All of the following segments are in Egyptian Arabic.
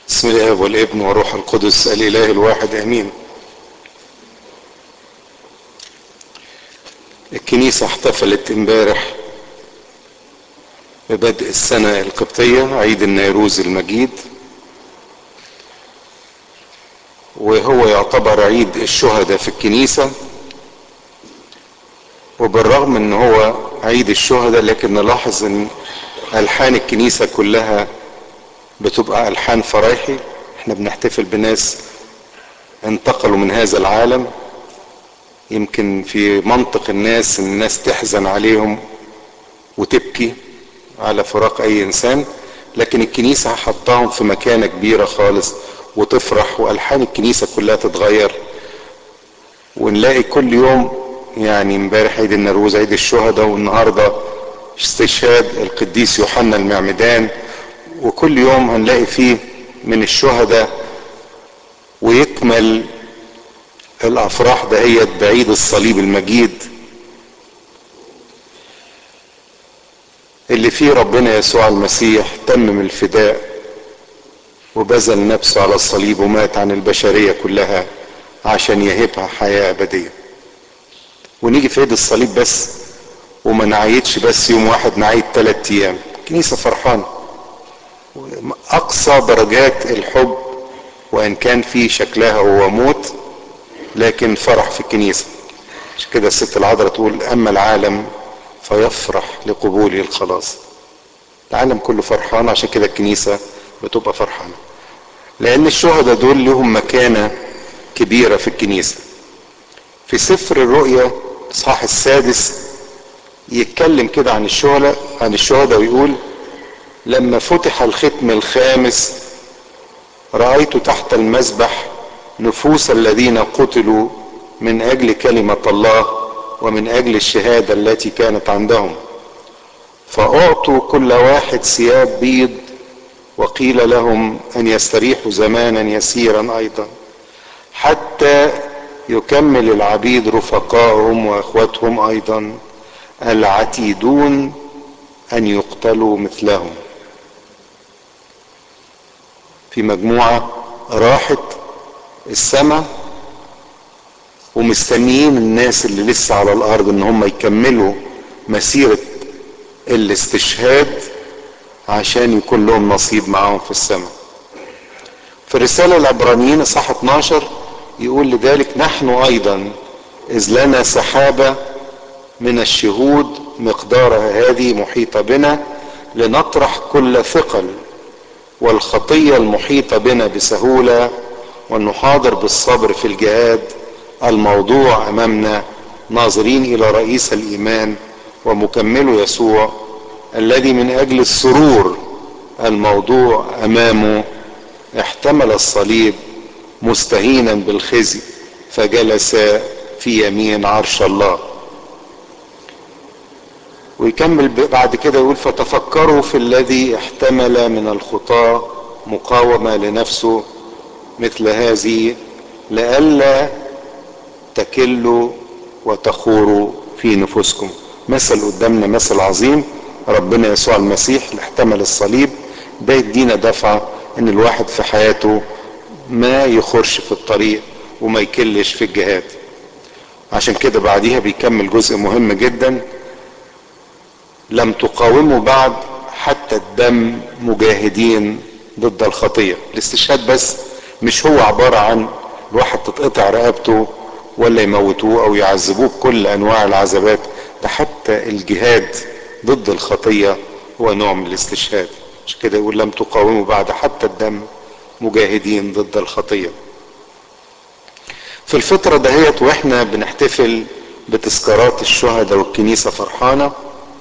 بسم الله والابن وروح القدس الاله الواحد امين الكنيسة احتفلت امبارح ببدء السنة القبطية عيد النيروز المجيد وهو يعتبر عيد الشهداء في الكنيسة وبالرغم ان هو عيد الشهداء لكن نلاحظ ان الحان الكنيسة كلها بتبقى الحان فرايحي احنا بنحتفل بناس انتقلوا من هذا العالم يمكن في منطق الناس ان الناس تحزن عليهم وتبكي على فراق اي انسان لكن الكنيسة حطاهم في مكانة كبيرة خالص وتفرح والحان الكنيسة كلها تتغير ونلاقي كل يوم يعني امبارح عيد النروز عيد الشهداء والنهارده استشهاد القديس يوحنا المعمدان وكل يوم هنلاقي فيه من الشهداء ويكمل الافراح دهيت بعيد الصليب المجيد اللي فيه ربنا يسوع المسيح تمم الفداء وبذل نفسه على الصليب ومات عن البشرية كلها عشان يهبها حياة أبدية ونيجي في عيد الصليب بس وما نعيدش بس يوم واحد نعيد ثلاث أيام كنيسة فرحانة أقصى درجات الحب وإن كان في شكلها هو موت لكن فرح في الكنيسة عشان كده الست العذراء تقول أما العالم فيفرح لقبول الخلاص العالم كله فرحان عشان كده الكنيسة بتبقى فرحانة لأن الشهداء دول لهم مكانة كبيرة في الكنيسة في سفر الرؤيا الإصحاح السادس يتكلم كده عن الشهداء عن الشهداء ويقول لما فتح الختم الخامس رأيت تحت المذبح نفوس الذين قتلوا من أجل كلمة الله ومن أجل الشهادة التي كانت عندهم فأعطوا كل واحد ثياب بيض وقيل لهم أن يستريحوا زمانا يسيرا أيضا حتى يكمل العبيد رفقائهم وأخوتهم أيضا العتيدون أن يقتلوا مثلهم في مجموعة راحت السماء ومستنيين الناس اللي لسه على الارض ان هم يكملوا مسيرة الاستشهاد عشان يكون لهم نصيب معاهم في السماء في الرسالة العبرانيين اصحاح 12 يقول لذلك نحن ايضا اذ لنا سحابة من الشهود مقدارها هذه محيطة بنا لنطرح كل ثقل والخطية المحيطة بنا بسهولة ونحاضر بالصبر في الجهاد الموضوع امامنا ناظرين الى رئيس الايمان ومكمله يسوع الذي من اجل السرور الموضوع امامه احتمل الصليب مستهينا بالخزي فجلس في يمين عرش الله ويكمل بعد كده يقول فتفكروا في الذي احتمل من الخطاه مقاومه لنفسه مثل هذه لئلا تكلوا وتخوروا في نفوسكم مثل قدامنا مثل عظيم ربنا يسوع المسيح اللي احتمل الصليب ده يدينا دفعة ان الواحد في حياته ما يخرش في الطريق وما يكلش في الجهاد عشان كده بعديها بيكمل جزء مهم جدا لم تقاوموا بعد حتى الدم مجاهدين ضد الخطية الاستشهاد بس مش هو عبارة عن الواحد تتقطع رقبته ولا يموتوه او يعذبوه بكل انواع العذابات ده حتى الجهاد ضد الخطية هو نوع من الاستشهاد مش كده يقول لم تقاوموا بعد حتى الدم مجاهدين ضد الخطية في الفترة دهيت واحنا بنحتفل بتذكارات الشهداء والكنيسة فرحانة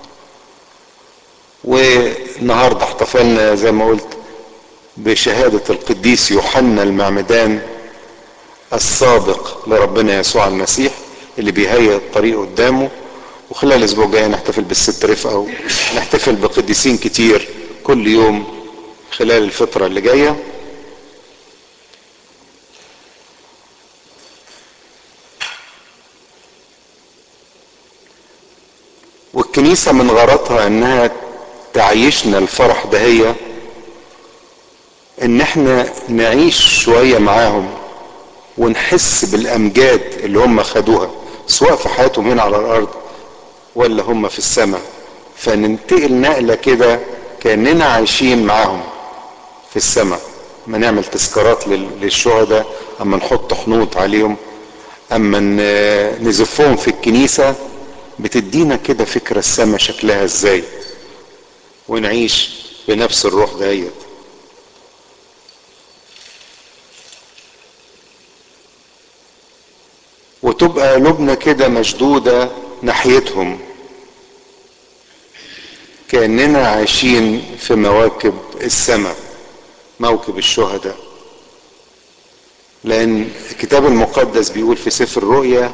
والنهاردة احتفلنا زي ما قلت بشهادة القديس يوحنا المعمدان السابق لربنا يسوع المسيح اللي بيهيئ الطريق قدامه وخلال الاسبوع الجاي نحتفل بالست رفقه ونحتفل بقديسين كتير كل يوم خلال الفتره اللي جايه والكنيسه من غرضها انها تعيشنا الفرح دهية ان احنا نعيش شوية معاهم ونحس بالامجاد اللي هم خدوها سواء في حياتهم هنا على الارض ولا هم في السماء فننتقل نقلة كده كأننا عايشين معاهم في السماء ما نعمل تذكارات للشهداء اما نحط حنوط عليهم اما نزفهم في الكنيسة بتدينا كده فكرة السماء شكلها ازاي ونعيش بنفس الروح دهيت وتبقى قلوبنا كده مشدودة ناحيتهم كأننا عايشين في مواكب السماء موكب الشهداء لأن الكتاب المقدس بيقول في سفر الرؤيا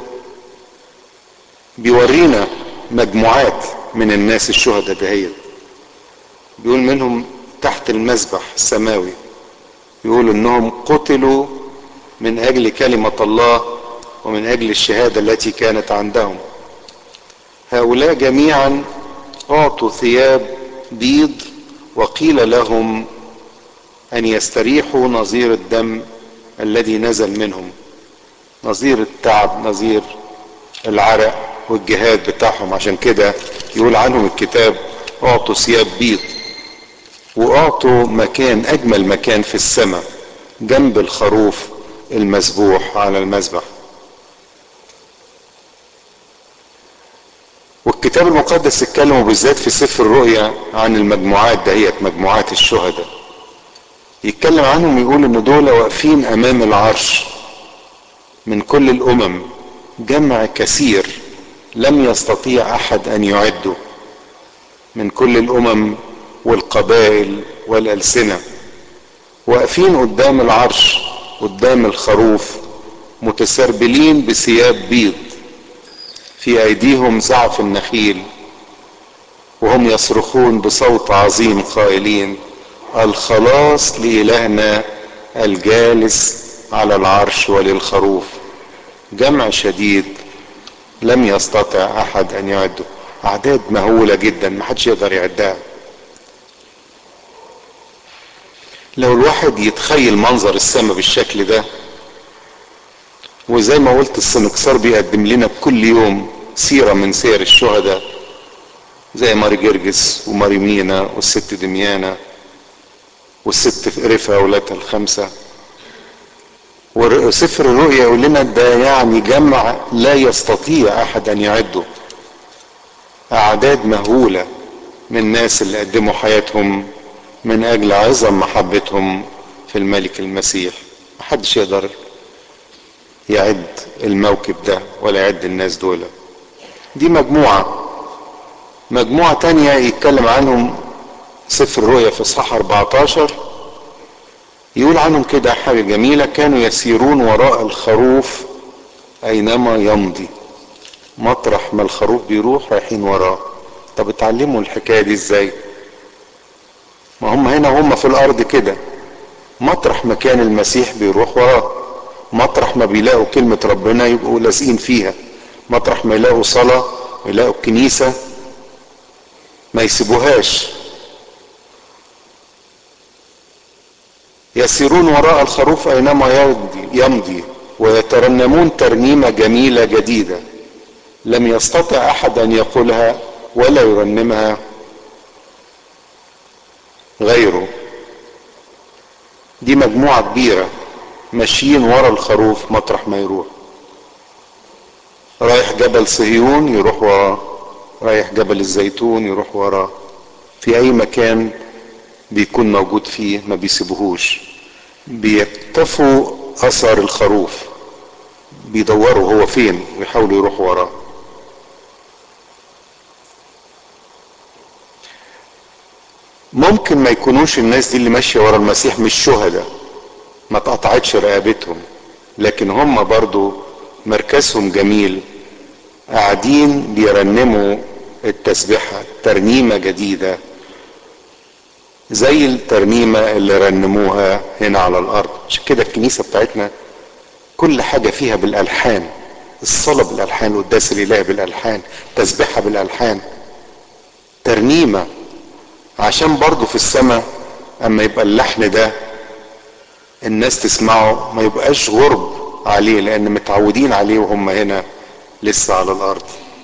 بيورينا مجموعات من الناس الشهداء دهيت بيقول منهم تحت المسبح السماوي يقول انهم قتلوا من اجل كلمة الله ومن اجل الشهادة التي كانت عندهم هؤلاء جميعا اعطوا ثياب بيض وقيل لهم ان يستريحوا نظير الدم الذي نزل منهم نظير التعب نظير العرق والجهاد بتاعهم عشان كده يقول عنهم الكتاب اعطوا ثياب بيض واعطوا مكان اجمل مكان في السماء جنب الخروف المذبوح على المذبح والكتاب المقدس اتكلموا بالذات في سفر الرؤيا عن المجموعات دهيت مجموعات الشهداء يتكلم عنهم يقول ان دول واقفين امام العرش من كل الامم جمع كثير لم يستطيع احد ان يعده من كل الامم والقبائل والالسنه واقفين قدام العرش قدام الخروف متسربلين بثياب بيض في ايديهم زعف النخيل وهم يصرخون بصوت عظيم قائلين الخلاص لالهنا الجالس على العرش وللخروف جمع شديد لم يستطع احد ان يعده اعداد مهوله جدا ما حدش يقدر يعدها لو الواحد يتخيل منظر السماء بالشكل ده وزي ما قلت السنكسار بيقدم لنا كل يوم سيره من سير الشهداء زي ماري جرجس وماري مينا والست دميانة والست رفا اولادها الخمسه وسفر الرؤيا يقول لنا ده يعني جمع لا يستطيع احد ان يعده اعداد مهوله من الناس اللي قدموا حياتهم من اجل عظم محبتهم في الملك المسيح محدش يقدر يعد الموكب ده ولا يعد الناس دول دي مجموعة مجموعة تانية يتكلم عنهم سفر الرؤيا في اصحاح 14 يقول عنهم كده حاجة جميلة كانوا يسيرون وراء الخروف اينما يمضي مطرح ما الخروف بيروح رايحين وراه طب اتعلموا الحكاية دي ازاي ما هم هنا وهم في الارض كده مطرح ما كان المسيح بيروح وراه مطرح ما بيلاقوا كلمة ربنا يبقوا لازقين فيها مطرح ما يلاقوا صلاة ويلاقوا الكنيسة ما يسيبوهاش يسيرون وراء الخروف اينما يمضي, يمضي ويترنمون ترنيمة جميلة جديدة لم يستطع احد ان يقولها ولا يرنمها غيره دي مجموعة كبيرة ماشيين ورا الخروف مطرح ما يروح رايح جبل صهيون يروح وراه رايح جبل الزيتون يروح وراه في اي مكان بيكون موجود فيه ما بيسيبوهوش بيكتفوا اثر الخروف بيدوروا هو فين ويحاولوا يروحوا وراه ممكن ما يكونوش الناس دي اللي ماشيه ورا المسيح مش شهداء ما اتقطعتش رقبتهم لكن هم برضو مركزهم جميل قاعدين بيرنموا التسبيحة ترنيمة جديدة زي الترنيمة اللي رنموها هنا على الأرض عشان كده الكنيسة بتاعتنا كل حاجة فيها بالألحان الصلاة بالألحان والقداس الإله بالألحان تسبيحة بالألحان ترنيمة عشان برضو في السماء أما يبقى اللحن ده الناس تسمعه ما يبقاش غرب عليه لان متعودين عليه وهم هنا لسه على الارض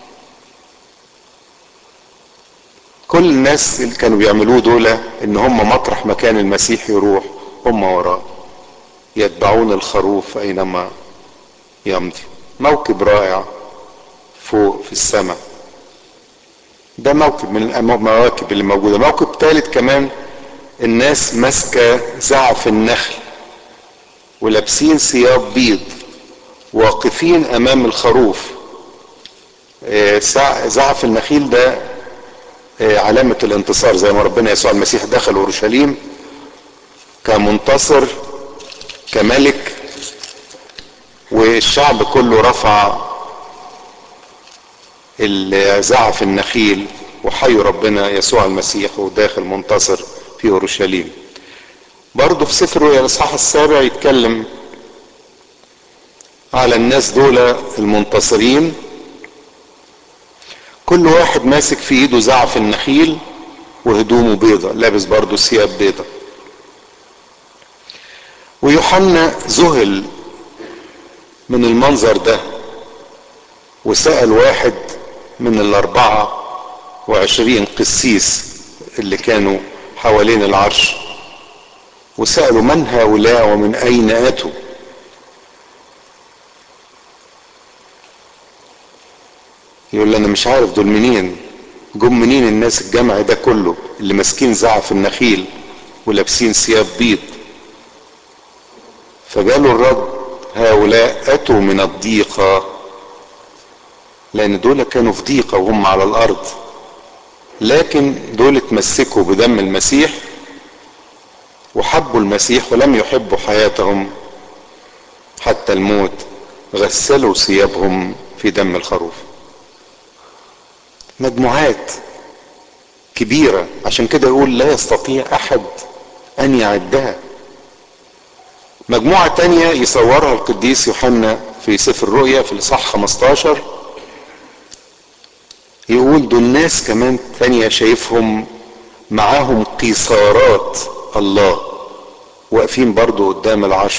كل الناس اللي كانوا بيعملوه دول ان هم مطرح مكان المسيح يروح هم وراه يتبعون الخروف اينما يمضي موكب رائع فوق في السماء ده موكب من المواكب اللي موجوده موكب ثالث كمان الناس ماسكه زعف النخل ولابسين ثياب بيض واقفين امام الخروف زعف النخيل ده علامة الانتصار زي ما ربنا يسوع المسيح دخل اورشليم كمنتصر كملك والشعب كله رفع زعف النخيل وحيوا ربنا يسوع المسيح وداخل منتصر في اورشليم برضه في سفر الاصحاح السابع يتكلم على الناس دول المنتصرين كل واحد ماسك في ايده زعف النخيل وهدومه بيضة لابس برضه ثياب بيضة ويوحنا ذهل من المنظر ده وسأل واحد من الأربعة وعشرين قسيس اللي كانوا حوالين العرش وسألوا من هؤلاء ومن أين أتوا يقول لي أنا مش عارف دول منين جم منين الناس الجمع ده كله اللي ماسكين زعف النخيل ولابسين ثياب بيض فجاله الرد هؤلاء أتوا من الضيقة لأن دول كانوا في ضيقة وهم على الأرض لكن دول اتمسكوا بدم المسيح وحبوا المسيح ولم يحبوا حياتهم حتى الموت غسلوا ثيابهم في دم الخروف مجموعات كبيرة عشان كده يقول لا يستطيع أحد أن يعدها مجموعة تانية يصورها القديس يوحنا في سفر الرؤيا في الإصحاح 15 يقول دول ناس كمان تانية شايفهم معاهم قيصارات الله واقفين برضو قدام العرش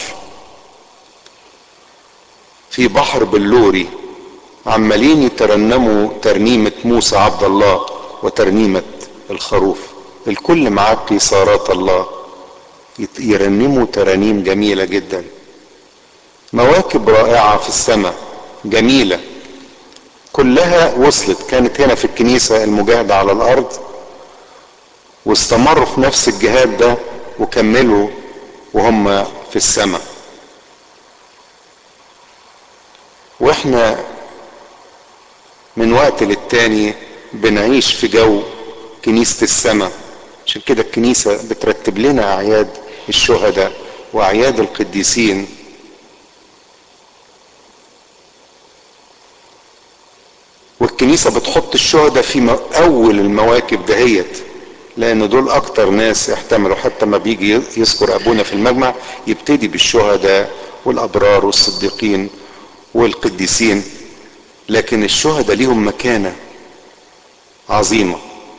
في بحر بلوري عمالين يترنموا ترنيمة موسى عبد الله وترنيمة الخروف الكل معاه قيصارات الله يرنموا ترانيم جميلة جدا مواكب رائعة في السماء جميلة كلها وصلت كانت هنا في الكنيسة المجاهدة على الأرض واستمروا في نفس الجهاد ده وكملوا وهم في السماء واحنا من وقت للتاني بنعيش في جو كنيسة السماء عشان كده الكنيسة بترتب لنا أعياد الشهداء وأعياد القديسين والكنيسة بتحط الشهداء في أول المواكب دهيت لأن دول أكتر ناس احتملوا حتى ما بيجي يذكر أبونا في المجمع يبتدي بالشهداء والأبرار والصديقين والقديسين لكن الشهداء ليهم مكانة عظيمة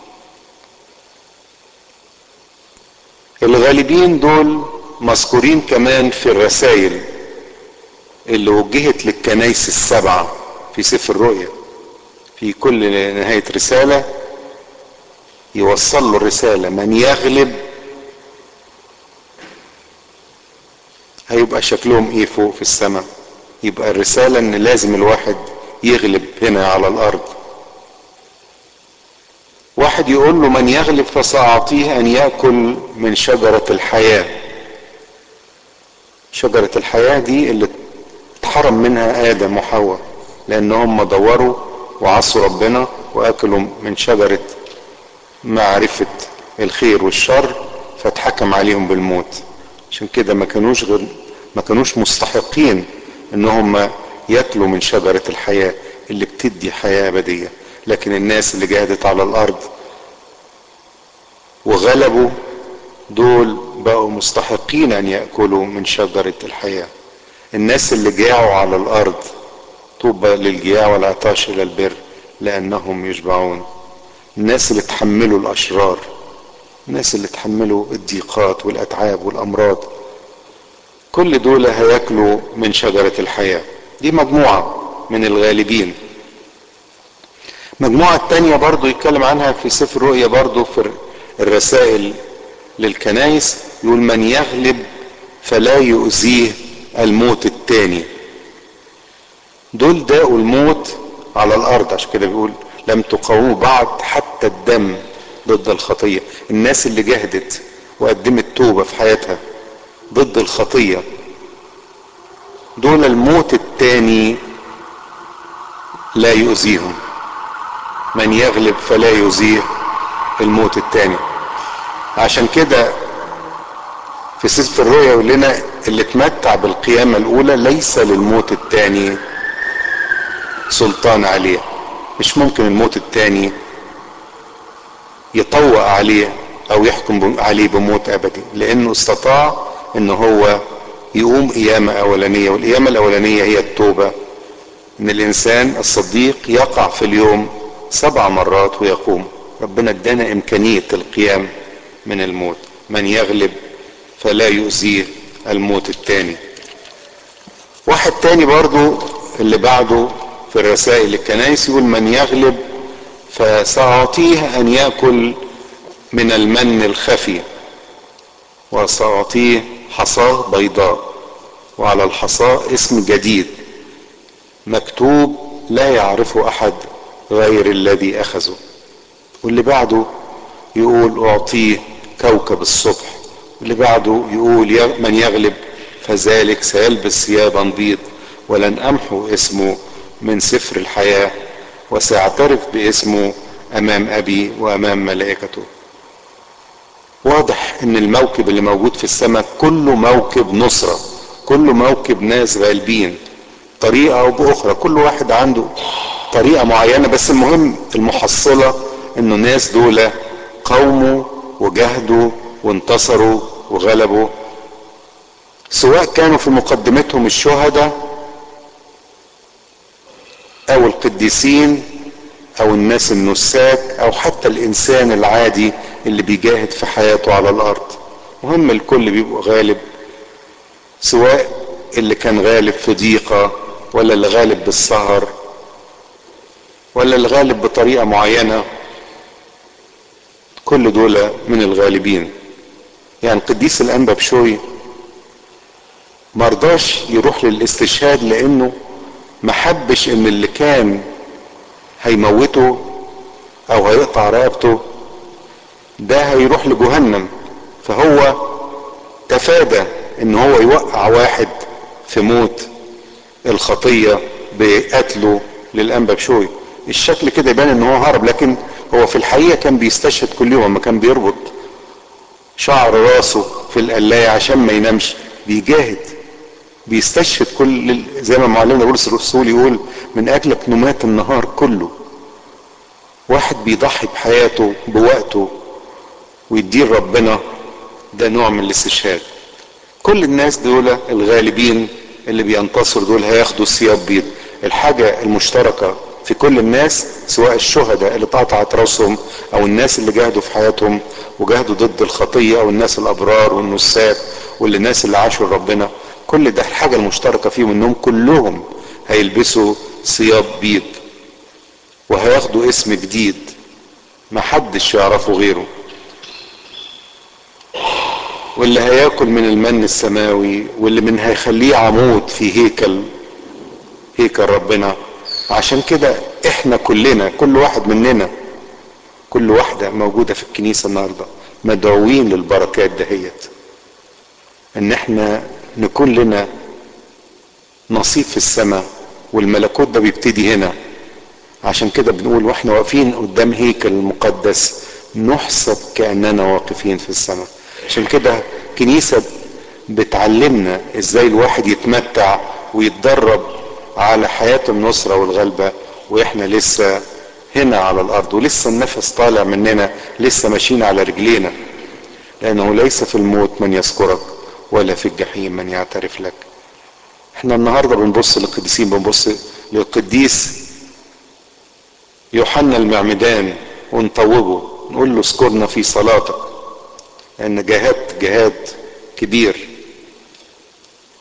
الغالبين دول مذكورين كمان في الرسائل اللي وجهت للكنايس السبعة في سفر الرؤيا في كل نهاية رسالة يوصل له الرسالة من يغلب هيبقى شكلهم ايه فوق في السماء يبقى الرسالة ان لازم الواحد يغلب هنا على الارض واحد يقول له من يغلب فسأعطيه ان يأكل من شجرة الحياة شجرة الحياة دي اللي اتحرم منها آدم وحواء لأن هم دوروا وعصوا ربنا وأكلوا من شجرة معرفة الخير والشر فاتحكم عليهم بالموت عشان كده ما كانوش غير ما كانوش مستحقين ان هم ياكلوا من شجرة الحياة اللي بتدي حياة أبدية لكن الناس اللي جاهدت على الأرض وغلبوا دول بقوا مستحقين أن يأكلوا من شجرة الحياة الناس اللي جاعوا على الأرض طوبى للجياع والعطاش إلى البر لأنهم يشبعون الناس اللي تحملوا الأشرار الناس اللي تحملوا الضيقات والأتعاب والأمراض كل دول هياكلوا من شجرة الحياة دي مجموعة من الغالبين مجموعة تانية برضو يتكلم عنها في سفر رؤيا برضو في الرسائل للكنائس يقول من يغلب فلا يؤذيه الموت التاني دول داقوا الموت على الارض عشان كده بيقول لم تقاوموا بعض حتى الدم ضد الخطيه الناس اللي جهدت وقدمت توبه في حياتها ضد الخطيه دول الموت التاني لا يؤذيهم من يغلب فلا يؤذيه الموت التاني عشان كده في سفر الرؤيا يقول لنا اللي اتمتع بالقيامة الأولى ليس للموت التاني سلطان عليه مش ممكن الموت التاني يطوق عليه أو يحكم عليه بموت أبدي لأنه استطاع إن هو يقوم قيامة أولانية والقيامة الأولانية هي التوبة إن الإنسان الصديق يقع في اليوم سبع مرات ويقوم ربنا ادانا إمكانية القيام من الموت من يغلب فلا يؤذيه الموت التاني واحد تاني برضو اللي بعده في الرسائل الكنائس يقول من يغلب فسأعطيه أن يأكل من المن الخفي وسأعطيه حصاة بيضاء وعلى الحصاة اسم جديد مكتوب لا يعرفه أحد غير الذي أخذه واللي بعده يقول أعطيه كوكب الصبح اللي بعده يقول من يغلب فذلك سيلبس ثيابا بيض ولن امحو اسمه من سفر الحياه وساعترف باسمه امام ابي وامام ملائكته واضح ان الموكب اللي موجود في السماء كله موكب نصره كله موكب ناس غالبين طريقه او باخرى كل واحد عنده طريقه معينه بس المهم المحصله انه ناس دول قوموا وجهدوا وانتصروا وغلبوا سواء كانوا في مقدمتهم الشهداء او القديسين او الناس النساك او حتى الانسان العادي اللي بيجاهد في حياته على الارض مهم الكل بيبقوا غالب سواء اللي كان غالب في ضيقة ولا اللي غالب بالسهر ولا اللي غالب بطريقة معينة كل دول من الغالبين يعني قديس الانبا بشوي مرضاش يروح للاستشهاد لانه ما حبش ان اللي كان هيموته او هيقطع رقبته ده هيروح لجهنم فهو تفادى ان هو يوقع واحد في موت الخطية بقتله للانبا بشوي الشكل كده يبان ان هو هرب لكن هو في الحقيقة كان بيستشهد كل يوم ما كان بيربط شعر راسه في القلاية عشان ما ينامش بيجاهد بيستشهد كل زي ما معلمنا بولس الرسول يقول من اجلك نمات النهار كله واحد بيضحي بحياته بوقته ويديه ربنا ده نوع من الاستشهاد كل الناس دول الغالبين اللي بينتصروا دول هياخدوا ثياب بيض الحاجة المشتركة في كل الناس سواء الشهداء اللي اتقطعت راسهم او الناس اللي جاهدوا في حياتهم وجاهدوا ضد الخطية او الناس الابرار والنساك واللي الناس اللي عاشوا ربنا كل ده الحاجة المشتركة فيهم انهم كلهم هيلبسوا ثياب بيض وهياخدوا اسم جديد ما حدش يعرفه غيره واللي هياكل من المن السماوي واللي من هيخليه عمود في هيكل هيكل ربنا عشان كده احنا كلنا كل واحد مننا كل واحدة موجودة في الكنيسة النهاردة مدعوين للبركات دهيت ان احنا نكون لنا نصيب في السماء والملكوت ده بيبتدي هنا عشان كده بنقول واحنا واقفين قدام هيكل المقدس نحسب كأننا واقفين في السماء عشان كده كنيسة بتعلمنا ازاي الواحد يتمتع ويتدرب على حياة النصرة والغلبة واحنا لسه هنا على الارض ولسه النفس طالع مننا لسه ماشيين على رجلينا لانه ليس في الموت من يذكرك ولا في الجحيم من يعترف لك احنا النهاردة بنبص للقديسين بنبص للقديس يوحنا المعمدان ونطوبه نقول له اذكرنا في صلاتك لان جاهدت جهاد كبير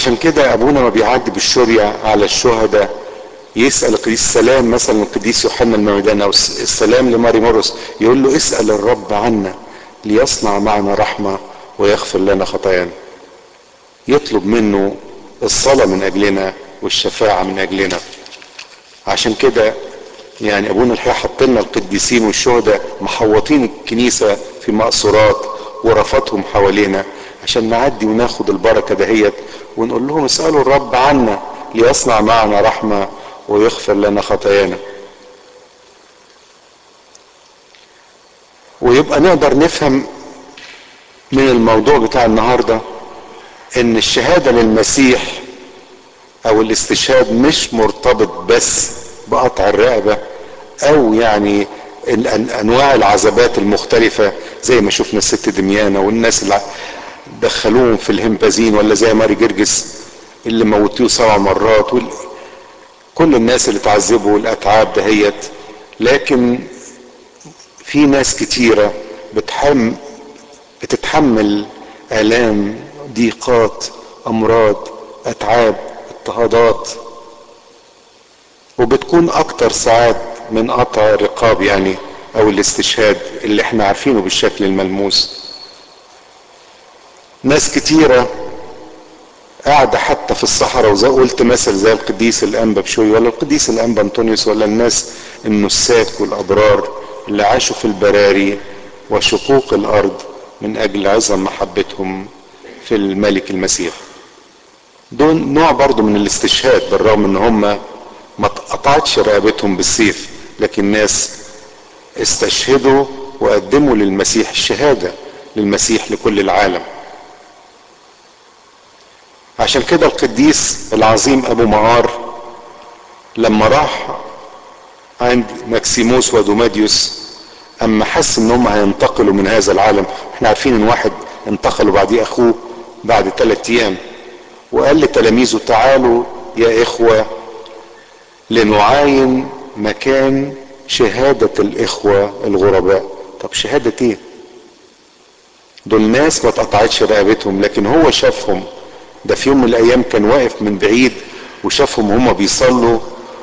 عشان كده ابونا ما بيعدي بالشريع على الشهداء يسأل القديس السلام مثلا القديس يوحنا المعمدان او السلام لماري مرقس يقول له اسأل الرب عنا ليصنع معنا رحمة ويغفر لنا خطايانا يطلب منه الصلاة من اجلنا والشفاعة من اجلنا عشان كده يعني ابونا الحقيقة حط لنا القديسين والشهداء محوطين الكنيسة في مقصورات ورفاتهم حوالينا عشان نعدي وناخد البركة دهيت ونقول لهم اسألوا الرب عنا ليصنع معنا رحمة ويغفر لنا خطايانا ويبقى نقدر نفهم من الموضوع بتاع النهاردة ان الشهادة للمسيح او الاستشهاد مش مرتبط بس بقطع الرقبة او يعني انواع العذابات المختلفة زي ما شفنا الست دميانة والناس اللي دخلوهم في الهمبازين ولا زي ماري جرجس اللي موتوه سبع مرات وال... كل الناس اللي تعذبوا الاتعاب دهيت لكن في ناس كتيرة بتحم بتتحمل الام ضيقات امراض اتعاب اضطهادات وبتكون اكتر ساعات من قطع الرقاب يعني او الاستشهاد اللي احنا عارفينه بالشكل الملموس ناس كتيرة قاعدة حتى في الصحراء وزي قلت مثل زي القديس الانبا بشوي ولا القديس الانبا انطونيوس ولا الناس النساك والابرار اللي عاشوا في البراري وشقوق الارض من اجل عظم محبتهم في الملك المسيح دول نوع برضو من الاستشهاد بالرغم ان هم ما اتقطعتش رقبتهم بالسيف لكن ناس استشهدوا وقدموا للمسيح الشهادة للمسيح لكل العالم عشان كده القديس العظيم ابو معار لما راح عند ماكسيموس ودوماديوس اما حس ان هم هينتقلوا من هذا العالم احنا عارفين ان واحد انتقل وبعديه اخوه بعد ثلاثة ايام وقال لتلاميذه تعالوا يا اخوة لنعاين مكان شهادة الاخوة الغرباء طب شهادة ايه دول ناس ما اتقطعتش رقبتهم لكن هو شافهم ده في يوم من الايام كان واقف من بعيد وشافهم هما بيصلوا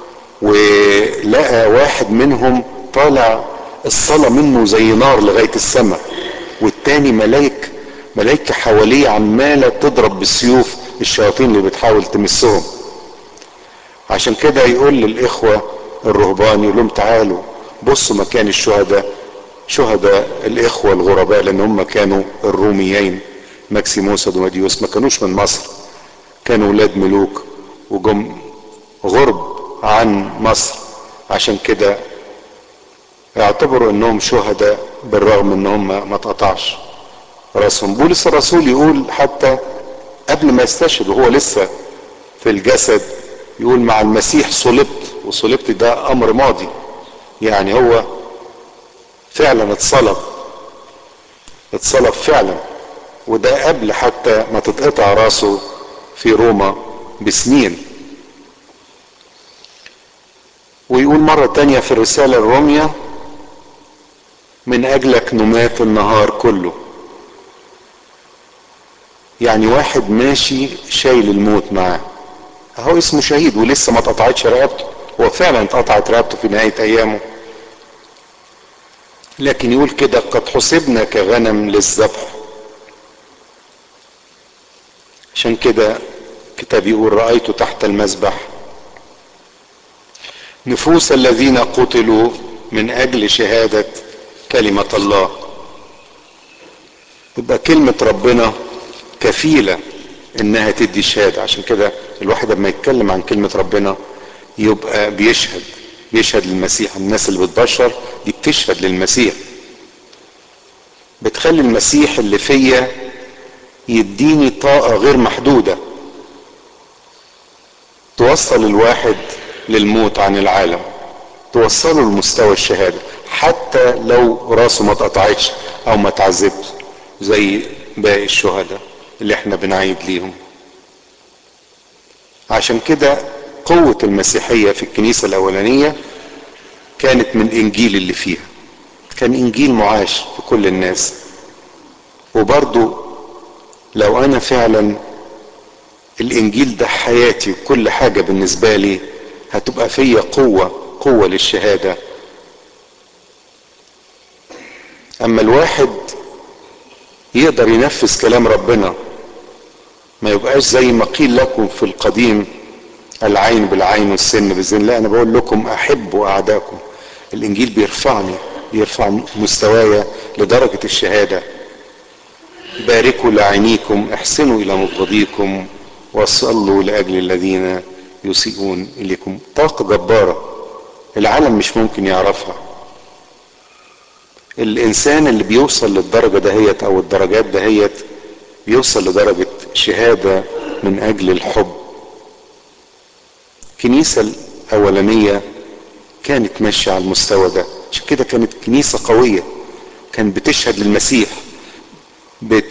ولقى واحد منهم طالع الصلاة منه زي نار لغاية السماء والتاني ملايك ملايكة حواليه عمالة تضرب بالسيوف الشياطين اللي بتحاول تمسهم عشان كده يقول للإخوة الرهبان يقول لهم تعالوا بصوا مكان الشهداء شهداء الإخوة الغرباء لأن هم كانوا الروميين ماكسيموس ودوماديوس ما كانوش من مصر كانوا ولاد ملوك وجم غرب عن مصر عشان كده اعتبروا انهم شهداء بالرغم ان هم ما اتقطعش راسهم بولس الرسول يقول حتى قبل ما يستشهد وهو لسه في الجسد يقول مع المسيح صلبت وصلبت ده امر ماضي يعني هو فعلا اتصلب اتصلب فعلا وده قبل حتى ما تتقطع راسه في روما بسنين ويقول مرة تانية في الرسالة الرومية من اجلك نمات النهار كله يعني واحد ماشي شايل الموت معاه اهو اسمه شهيد ولسه ما اتقطعتش رقبته هو فعلا اتقطعت رقبته في نهاية ايامه لكن يقول كده قد حسبنا كغنم للذبح عشان كده كتاب يقول رأيت تحت المذبح نفوس الذين قتلوا من اجل شهادة كلمة الله تبقى كلمة ربنا كفيلة انها تدي شهادة عشان كده الواحد لما يتكلم عن كلمة ربنا يبقى بيشهد بيشهد للمسيح الناس اللي بتبشر دي بتشهد للمسيح بتخلي المسيح اللي فيا يديني طاقة غير محدودة توصل الواحد للموت عن العالم توصله لمستوى الشهادة حتى لو راسه ما اتقطعتش او ما اتعذبش زي باقي الشهداء اللي احنا بنعيد ليهم عشان كده قوة المسيحية في الكنيسة الأولانية كانت من الإنجيل اللي فيها كان إنجيل معاش في كل الناس وبرضو لو أنا فعلا الانجيل ده حياتي وكل حاجة بالنسبة لي هتبقى فيا قوة قوة للشهادة اما الواحد يقدر ينفذ كلام ربنا ما يبقاش زي ما قيل لكم في القديم العين بالعين والسن بالسن لا انا بقول لكم احبوا اعداءكم الانجيل بيرفعني بيرفع مستوايا لدرجة الشهادة باركوا لعينيكم احسنوا الى مبغضيكم وصلوا لاجل الذين يسيئون اليكم طاقة جبارة العالم مش ممكن يعرفها الانسان اللي بيوصل للدرجة دهيت او الدرجات دهيت بيوصل لدرجة شهادة من اجل الحب الكنيسة الاولانية كانت ماشية على المستوى ده عشان كده كانت كنيسة قوية كانت بتشهد للمسيح بت...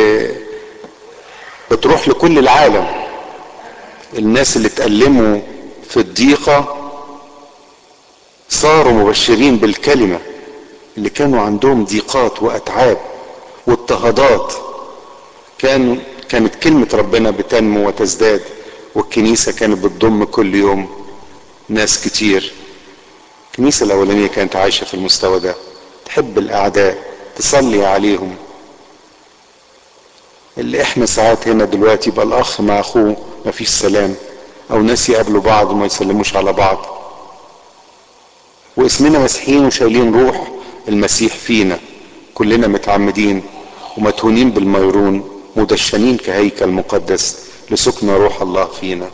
بتروح لكل العالم الناس اللي اتألموا في الضيقة صاروا مبشرين بالكلمة اللي كانوا عندهم ضيقات وأتعاب واضطهادات كان كانت كلمة ربنا بتنمو وتزداد والكنيسة كانت بتضم كل يوم ناس كتير الكنيسة الأولانية كانت عايشة في المستوى ده تحب الأعداء تصلي عليهم اللي احنا ساعات هنا دلوقتي يبقى الأخ مع أخوه مفيش سلام أو ناس يقابلوا بعض وما يسلموش على بعض واسمنا مسيحيين وشايلين روح المسيح فينا كلنا متعمدين ومدهونين بالميرون مدشنين كهيكل مقدس لسكن روح الله فينا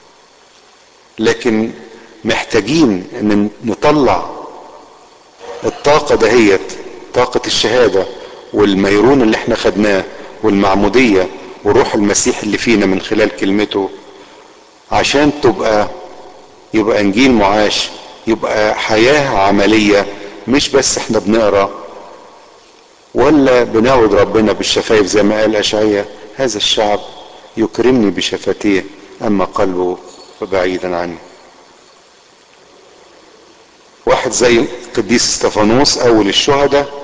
لكن محتاجين ان نطلع الطاقة دهيت طاقة الشهادة والميرون اللي احنا خدناه والمعمودية وروح المسيح اللي فينا من خلال كلمته عشان تبقى يبقى انجيل معاش يبقى حياة عملية مش بس احنا بنقرا ولا بنعود ربنا بالشفايف زي ما قال اشعيا هذا الشعب يكرمني بشفتيه اما قلبه فبعيدا عني واحد زي قديس استفانوس اول الشهداء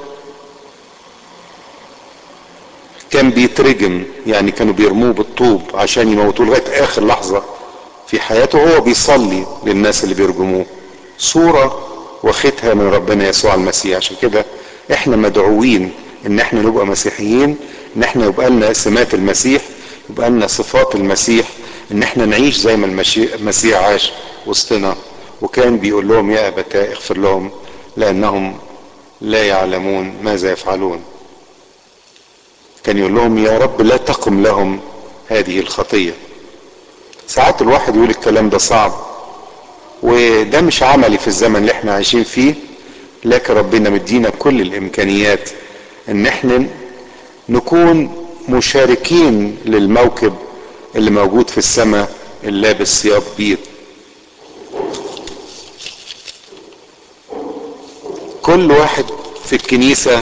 كان بيترجم يعني كانوا بيرموه بالطوب عشان يموتوه لغايه اخر لحظه في حياته هو بيصلي للناس اللي بيرجموه صوره واخدها من ربنا يسوع المسيح عشان كده احنا مدعوين ان احنا نبقى مسيحيين ان احنا يبقى لنا سمات المسيح يبقى لنا صفات المسيح ان احنا نعيش زي ما المسيح عاش وسطنا وكان بيقول لهم يا ابتاه اغفر لهم لانهم لا يعلمون ماذا يفعلون كان يقول لهم يا رب لا تقم لهم هذه الخطيه ساعات الواحد يقول الكلام ده صعب وده مش عملي في الزمن اللي احنا عايشين فيه لكن ربنا مدينا كل الامكانيات ان احنا نكون مشاركين للموكب اللي موجود في السماء اللي لابس ثياب بيض كل واحد في الكنيسة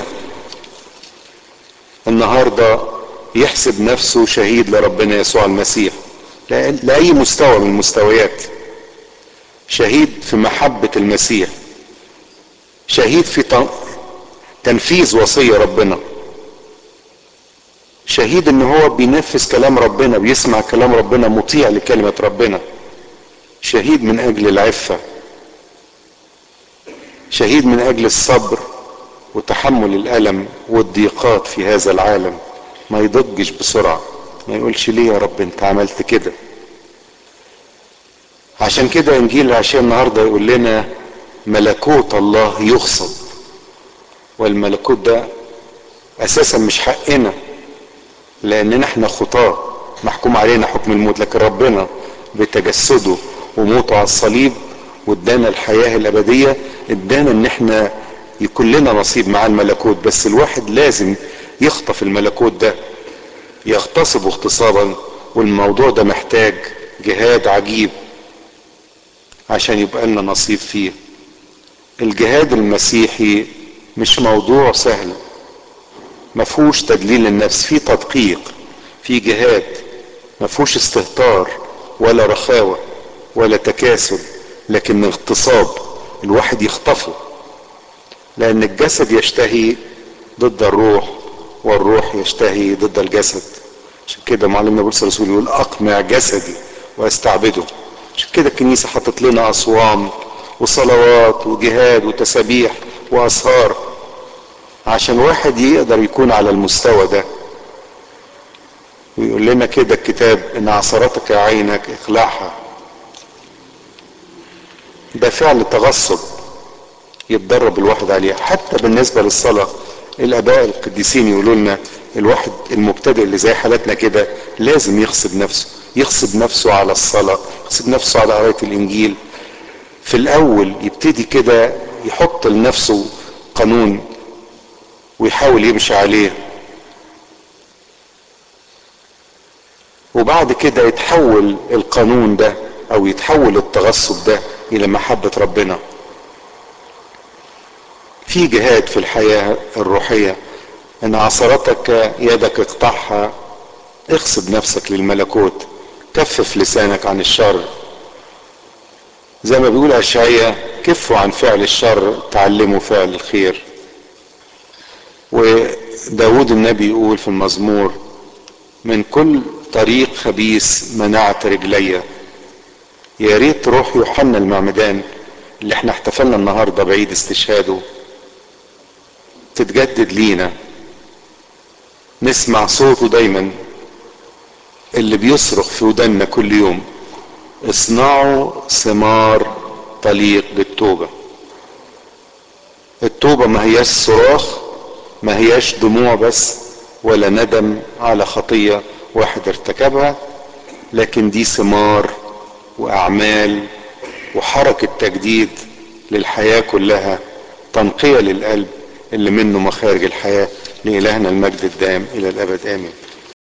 النهاردة يحسب نفسه شهيد لربنا يسوع المسيح لأي مستوى من المستويات شهيد في محبة المسيح شهيد في تنفيذ وصية ربنا شهيد ان هو بينفذ كلام ربنا بيسمع كلام ربنا مطيع لكلمة ربنا شهيد من اجل العفة شهيد من اجل الصبر وتحمل الالم والضيقات في هذا العالم ما يضجش بسرعة ما يقولش ليه يا رب انت عملت كده عشان كده انجيل العشاء النهاردة يقول لنا ملكوت الله يغصب والملكوت ده اساسا مش حقنا لاننا احنا خطاة محكوم علينا حكم الموت لكن ربنا بتجسده وموته على الصليب وادانا الحياة الابدية ادانا ان احنا يكون لنا نصيب مع الملكوت بس الواحد لازم يخطف الملكوت ده يغتصب اغتصابا والموضوع ده محتاج جهاد عجيب عشان يبقى لنا نصيب فيه الجهاد المسيحي مش موضوع سهل مفهوش تدليل النفس في تدقيق في جهاد مفهوش استهتار ولا رخاوة ولا تكاسل لكن اغتصاب الواحد يخطفه لان الجسد يشتهي ضد الروح والروح يشتهي ضد الجسد عشان كده معلمنا بولس الرسول يقول اقمع جسدي واستعبده عشان كده الكنيسه حطت لنا اصوام وصلوات وجهاد وتسابيح واسهار عشان واحد يقدر يكون على المستوى ده ويقول لنا كده الكتاب ان عثرتك عينك اخلعها ده فعل تغصب يتدرب الواحد عليه حتى بالنسبه للصلاه الاباء القديسين يقولوا لنا الواحد المبتدئ اللي زي حالتنا كده لازم يغصب نفسه يغصب نفسه على الصلاه يغصب نفسه على قرايه الانجيل في الاول يبتدي كده يحط لنفسه قانون ويحاول يمشي عليه وبعد كده يتحول القانون ده او يتحول التغصب ده الى محبة ربنا في جهاد في الحياة الروحية ان عصرتك يدك اقطعها اغصب نفسك للملكوت كفف لسانك عن الشر زي ما بيقول اشعياء كفوا عن فعل الشر تعلموا فعل الخير وداود النبي يقول في المزمور من كل طريق خبيث منعت رجلي يا ريت روح يوحنا المعمدان اللي احنا احتفلنا النهارده بعيد استشهاده تتجدد لينا نسمع صوته دايما اللي بيصرخ في ودنا كل يوم اصنعوا ثمار تليق بالتوبة التوبة ما هياش صراخ ما هياش دموع بس ولا ندم على خطية واحد ارتكبها لكن دي ثمار واعمال وحركة تجديد للحياة كلها تنقية للقلب اللي منه مخارج الحياة لإلهنا المجد الدائم إلى الأبد آمين